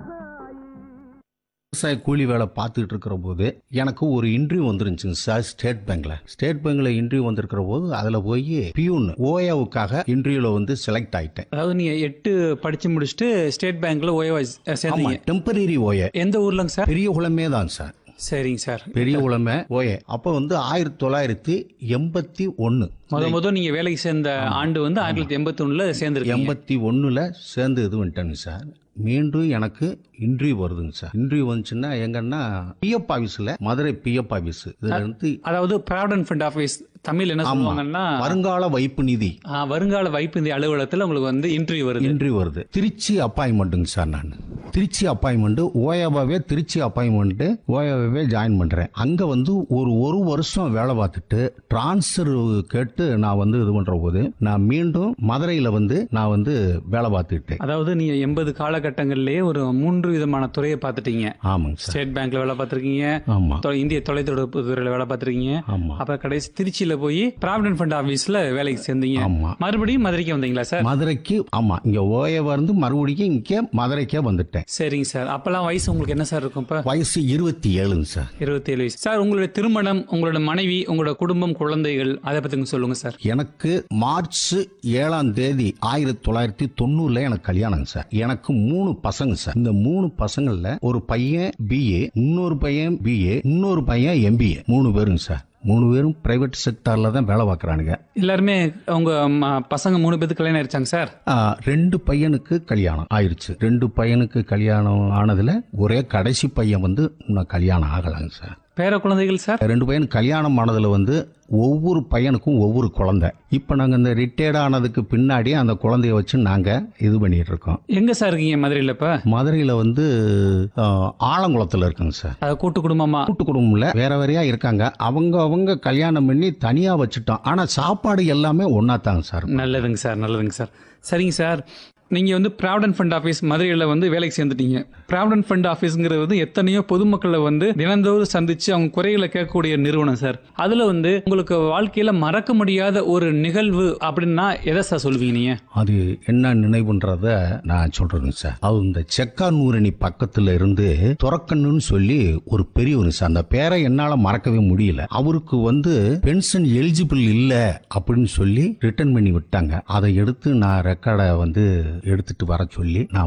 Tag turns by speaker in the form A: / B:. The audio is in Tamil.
A: விவசாய கூலி வேலை பார்த்துட்டு இருக்கிற போது எனக்கு ஒரு இன்டர்வியூ வந்துருந்துச்சுங்க சார் ஸ்டேட் பேங்க்ல ஸ்டேட் பேங்க்ல இன்டர்வியூ வந்திருக்கிற போது அதுல போய் பியூன் ஓயாவுக்காக இன்டர்வியூல வந்து செலக்ட் ஆயிட்டேன்
B: அதாவது நீங்க எட்டு படிச்சு முடிச்சுட்டு ஸ்டேட் பேங்க்ல ஓய்வா
A: ஆமா
B: சேர்ந்தீங்க
A: டெம்பரரி ஓய
B: எந்த ஊர்லங்க சார்
A: பெரிய குளமே தான் சார்
B: சரிங்க சார்
A: பெரிய குளமே ஓய அப்போ வந்து ஆயிரத்தி தொள்ளாயிரத்தி எண்பத்தி ஒன்று
B: முத முத நீங்க வேலைக்கு சேர்ந்த ஆண்டு வந்து ஆயிரத்தி தொள்ளாயிரத்தி எண்பத்தி ஒண்ணுல சேர்ந்துருக்கீங்க
A: எண்பத்தி ஒன்றில் சேர்ந்து இது வந்துட்டேங்க சார் மீண்டும் எனக்கு இன்டர்வியூ வருதுங்க சார் இன்டர்வியூ வந்துச்சுன்னா எங்கன்னா பிஎஃப் ஆஃபீஸில் மதுரை பிஎஃப் ஆஃபீஸ் இதுல இருந்து
B: அதாவது ப்ராவிடன்ட் ஃபண்ட் ஆஃபீஸ் தமிழ் என்ன சொல்லுவாங்கன்னா
A: வருங்கால வைப்பு நிதி
B: ஆ, வருங்கால வைப்பு இந்த அலுவலகத்துல உங்களுக்கு வந்து இன்டர்வியூ வருது
A: இன்டர்வியூ வருது திருச்சி அப்பாயின்மெண்ட்டுங்க சார் நான் திருச்சி அப்பாயின்மெண்ட் ஓயாவாவே திருச்சி அப்பாயின்மெண்ட் ஓயாவாவே ஜாயின் பண்றேன் அங்க வந்து ஒரு ஒரு வருஷம் வேலை பார்த்துட்டு டிரான்ஸ்ஃபர் கேட்டு நான் வந்து இது பண்ற போது நான் மீண்டும் மதுரையில வந்து நான் வந்து வேலை பார்த்துக்கிட்டேன்
B: அதாவது நீங்க எண்பது காலகட்டங்கள்லயே ஒரு மூன்று விதமான துறையை பார்த்துட்டீங்க
A: ஆமாங்க சார்
B: ஸ்டேட் பேங்க்ல வேலை பார்த்திருக்கீங்க
A: ஆமா
B: தொ- இந்திய தொலைத்தொடர்பு துறையில வேலை பார்த்திருக்கீங்க
A: ஆமா
B: அப்புறம் கடைசி திருச்சியில போய் ப்ராவிடன்ட் ஃபண்ட் ஆஃபீஸ்ல வேலைக்கு சேர்ந்தீங்க
A: ஆமா
B: மறுபடியும் மதுரைக்கு வந்தீங்களா சார்
A: மதுரைக்கு ஆமா இங்க ஓயவா இருந்து மறுபடியும் இங்க மதுரைக்கே வந்துட்டேன்
B: சரிங்க சார் அப்பெல்லாம் வயசு உங்களுக்கு என்ன சார் இருக்கும் இப்ப
A: வயசு இருபத்தி ஏழுங்க சார்
B: இருபத்தி ஏழு வயசு சார் உங்களுடைய திருமணம் உங்களோட மனைவி உங்களோட குடும்பம் குழந்தைகள் அதை பத்தி கொஞ்சம் சொல்லுங்க சார்
A: எனக்கு மார்ச் ஏழாம் தேதி ஆயிரத்தி தொள்ளாயிரத்தி தொண்ணூறுல எனக்கு கல்யாணங்க சார் எனக்கு மூணு பசங்க சார் இந்த மூணு பசங்கள்ல ஒரு பையன் பிஏ இன்னொரு பையன் பிஏ இன்னொரு பையன் எம்பிஏ மூணு பேருங்க சார் மூணு பேரும் பிரைவேட் செக்டார்ல தான் வேலை பார்க்குறானுங்க
B: எல்லாருமே உங்க ம- பசங்க மூணு பேருக்கு கல்யாணம் ஆயிருச்சாங்க சார்
A: ரெண்டு பையனுக்கு கல்யாணம் ஆயிருச்சு ரெண்டு பையனுக்கு கல்யாணம் ஆனதுல ஒரே கடைசி பையன் வந்து இன்னும் கல்யாணம் ஆகலைங்க சார்
B: பேர குழந்தைகள் சார்
A: ரெண்டு பையன் கல்யாணம் ஆனதுல வந்து ஒவ்வொரு பையனுக்கும் ஒவ்வொரு குழந்தை இப்போ நாங்கள் இந்த ரிட்டையர்ட் ஆனதுக்கு பின்னாடி அந்த குழந்தைய வச்சு நாங்கள் இது பண்ணிட்டு இருக்கோம்
B: எங்க சார் இருக்கீங்க மதுரையில இப்ப
A: மதுரையில் வந்து ஆஹ், ஆலங்குளத்தில் இருக்குங்க சார்
B: அது கூட்டு குடும்பமா
A: கூட்டு குடும்பம்ல வேற வேறையா இருக்காங்க அவங்க அவங்க கல்யாணம் பண்ணி தனியா வச்சுட்டோம் ஆனா சாப்பாடு எல்லாமே ஒன்னா தாங்க சார்
B: நல்லதுங்க சார் நல்லதுங்க சார் சரிங்க சார் நீங்கள் வந்து ப்ராவிடன்ட் ஃபண்ட் ஆஃபீஸ் மதுரையில் வந்து வேலைக்கு சேர்ந்துட்டீங்க ப்ராவிடன்ட் ஃபண்ட் ஆஃபீஸுங்கிறது வந்து எத்தனையோ பொதுமக்களை வந்து தினந்தோறும் சந்தித்து அவங்க குறைகளை கேட்கக்கூடிய நிறுவனம் சார் அதில் வந்து உங்களுக்கு வாழ்க்கையில் மறக்க முடியாத ஒரு நிகழ்வு அப்படின்னா எதை சார் சொல்லுவீங்க நீங்கள்
A: அது என்ன நினைவுன்றத நான் சொல்றேங்க சார் அது இந்த செக்கானூரணி பக்கத்துல இருந்து துறக்கண்ணுன்னு சொல்லி ஒரு பெரியவர் சார் அந்த பேரை என்னால மறக்கவே முடியல அவருக்கு வந்து பென்ஷன் எலிஜிபிள் இல்ல அப்படின்னு சொல்லி ரிட்டர்ன் பண்ணி விட்டாங்க அதை எடுத்து நான் ரெக்கார்டை வந்து எடுத்துட்டு வர சொல்லி நான்